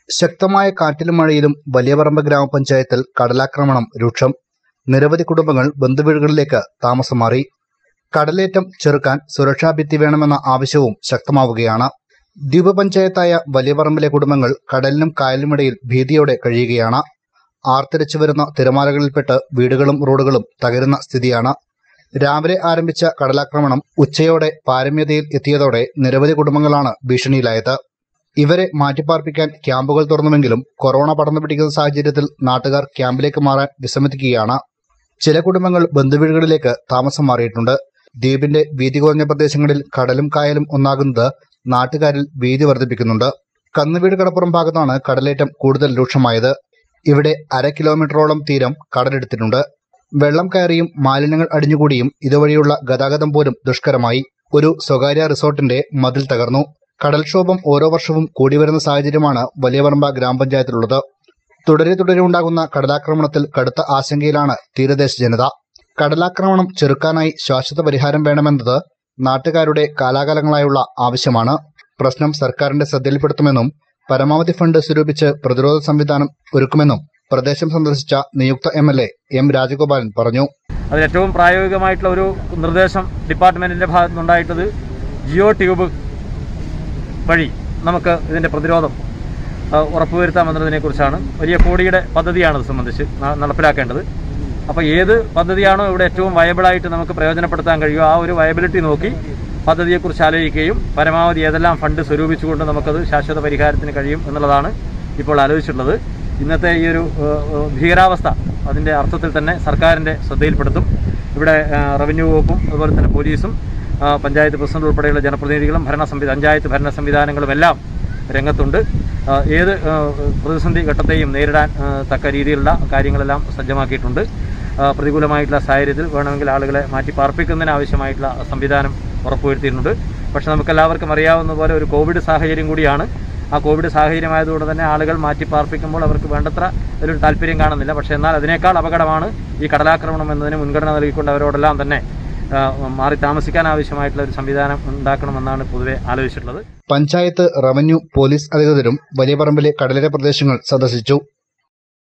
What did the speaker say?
ശക്തമായ കാറ്റിലും മഴയിലും വലിയപറമ്പ് ഗ്രാമപഞ്ചായത്തിൽ കടലാക്രമണം രൂക്ഷം നിരവധി കുടുംബങ്ങൾ ബന്ധുവീടുകളിലേക്ക് താമസം മാറി കടലേറ്റം ചെറുക്കാൻ സുരക്ഷാ ഭിത്തി വേണമെന്ന ആവശ്യവും ശക്തമാവുകയാണ് ദ്വീപ് പഞ്ചായത്തായ വലിയപറമ്പിലെ കുടുംബങ്ങൾ കടലിനും കായലിനുമിടയിൽ ഭീതിയോടെ കഴിയുകയാണ് ആർത്തിരച്ചു വരുന്ന തിരമാലകളിൽപ്പെട്ട് വീടുകളും റോഡുകളും തകരുന്ന സ്ഥിതിയാണ് രാവിലെ ആരംഭിച്ച കടലാക്രമണം ഉച്ചയോടെ പാരമ്യതയിൽ എത്തിയതോടെ നിരവധി കുടുംബങ്ങളാണ് ഭീഷണിയിലായത് ഇവരെ മാറ്റിപ്പാർപ്പിക്കാൻ ക്യാമ്പുകൾ തുറന്നുവെങ്കിലും കൊറോണ പടർന്നു പിടിക്കുന്ന സാഹചര്യത്തിൽ നാട്ടുകാർ ക്യാമ്പിലേക്ക് മാറാൻ വിസമ്മതിക്കുകയാണ് ചില കുടുംബങ്ങൾ ബന്ധുവീടുകളിലേക്ക് താമസം മാറിയിട്ടുണ്ട് ദ്വീപിന്റെ വീതി കുറഞ്ഞ പ്രദേശങ്ങളിൽ കടലും കായലും ഒന്നാകുന്നത് നാട്ടുകാരിൽ ഭീതി വർദ്ധിപ്പിക്കുന്നുണ്ട് കന്നുവീട് കടപ്പുറം ഭാഗത്താണ് കടലേറ്റം കൂടുതൽ രൂക്ഷമായത് ഇവിടെ അര കിലോമീറ്ററോളം തീരം കടലെടുത്തിട്ടുണ്ട് വെള്ളം കയറിയും മാലിന്യങ്ങൾ അടിഞ്ഞുകൂടിയും ഇതുവഴിയുള്ള ഗതാഗതം പോലും ദുഷ്കരമായി ഒരു സ്വകാര്യ റിസോർട്ടിന്റെ മതിൽ തകർന്നു കടൽക്ഷോഭം ഓരോ വർഷവും കൂടി വരുന്ന സാഹചര്യമാണ് വലിയപറമ്പ ഗ്രാമപഞ്ചായത്തിലുള്ളത് തുടരെ തുടരെ ഉണ്ടാകുന്ന കടലാക്രമണത്തിൽ കടുത്ത ആശങ്കയിലാണ് തീരദേശ ജനത കടലാക്രമണം ചെറുക്കാനായി ശാശ്വത പരിഹാരം വേണമെന്നത് നാട്ടുകാരുടെ കാലാകാലങ്ങളായുള്ള ആവശ്യമാണ് പ്രശ്നം സർക്കാരിന്റെ ശ്രദ്ധയിൽപ്പെടുത്തുമെന്നും പരമാവധി ഫണ്ട് സ്വരൂപിച്ച് പ്രതിരോധ സംവിധാനം ഒരുക്കുമെന്നും പ്രദേശം സന്ദർശിച്ച നിയുക്ത M L A M Rajagopalan പറഞ്ഞു അതിൽ ഏറ്റവും പ്രായോഗികമായിട്ടുള്ള ഒരു നിർദ്ദേശം ഡിപ്പാർട്ട്മെന്റിന്റെ ഭാഗത്തു നിന്നുണ്ടായിട്ടത് ജിയോ ട്യൂബ് വഴി നമുക്ക് ഇതിന്റെ പ്രതിരോധം ആ, ഉറപ്പുവരുത്താമെന്നതിനെ കുറിച്ചാണ് വലിയ കോടിയുടെ പദ്ധതിയാണ് ഇത് സംബന്ധിച്ച് ന- നടപ്പിലാക്കേണ്ടത് അപ്പോൾ ഏത് പദ്ധതിയാണോ ഇവിടെ ഏറ്റവും വയബിളായിട്ട് നമുക്ക് പ്രയോജനപ്പെടുത്താൻ കഴിയുമോ ആ ഒരു വയബിലിറ്റി നോക്കി പദ്ധതിയെക്കുറിച്ച് ആലോചിക്കുകയും പരമാവധി ഏതെല്ലാം ഫണ്ട് സ്വരൂപിച്ചുകൊണ്ട് നമുക്കത് ശാശ്വത പരിഹാരത്തിന് കഴിയും എന്നുള്ളതാണ് ഇപ്പോൾ ആലോചിച്ചിട്ടുള്ളത് ഇന്നത്തെ ഈ ഒരു ഏഹ്, ഏഹ്, ഭീകരാവസ്ഥ അതിൻ്റെ അർത്ഥത്തിൽ തന്നെ സർക്കാരിൻ്റെ ശ്രദ്ധയിൽപ്പെടുത്തും ഇവിടെ ഏഹ്, റവന്യൂ വകുപ്പും അതുപോലെ തന്നെ പോലീസും ആ, പഞ്ചായത്ത് പ്രസിഡന്റ് ഉൾപ്പെടെയുള്ള ജനപ്രതിനിധികളും ഭരണ സംവിധാന പഞ്ചായത്ത് ഭരണ സംവിധാനങ്ങളും എല്ലാം രംഗത്തുണ്ട് ആ, ഏത് ആ, പ്രതിസന്ധി ഘട്ടത്തെയും നേരിടാൻ ആ, തക്ക രീതിയിലുള്ള കാര്യങ്ങളെല്ലാം സജ്ജമാക്കിയിട്ടുണ്ട് ആ, പ്രതികൂലമായിട്ടുള്ള സാഹചര്യത്തിൽ വേണമെങ്കിൽ ആളുകളെ മാറ്റി പാർപ്പിക്കുന്നതിന് ആവശ്യമായിട്ടുള്ള സംവിധാനം ഉറപ്പുവരുത്തിയിട്ടുണ്ട് പക്ഷെ നമുക്കെല്ലാവർക്കും അറിയാവുന്ന പോലെ ഒരു കോവിഡ് സാഹചര്യം കൂടിയാണ് ആ കോവിഡ് സാഹചര്യമായതുകൊണ്ട് തന്നെ ആളുകൾ മാറ്റി പാർപ്പിക്കുമ്പോൾ അവർക്ക് വേണ്ടത്ര ഒരു താല്പര്യം കാണുന്നില്ല പക്ഷേ എന്നാൽ അതിനേക്കാൾ അപകടമാണ് ഈ കടലാക്രമണം എന്നതിന് മുൻഗണന നൽകിക്കൊണ്ട് അവരോടെല്ലാം തന്നെ ആ, മാറി താമസിക്കാൻ ആവശ്യമായിട്ടുള്ള ഒരു സംവിധാനം ഉണ്ടാക്കണമെന്നാണ് പൊതുവെ ആലോചിച്ചിട്ടുള്ളത് പഞ്ചായത്ത് റവന്യൂ പോലീസ് അധികൃതരും വലിയപറമ്പിലെ കടലേര പ്രദേശങ്ങൾ സന്ദർശിച്ചു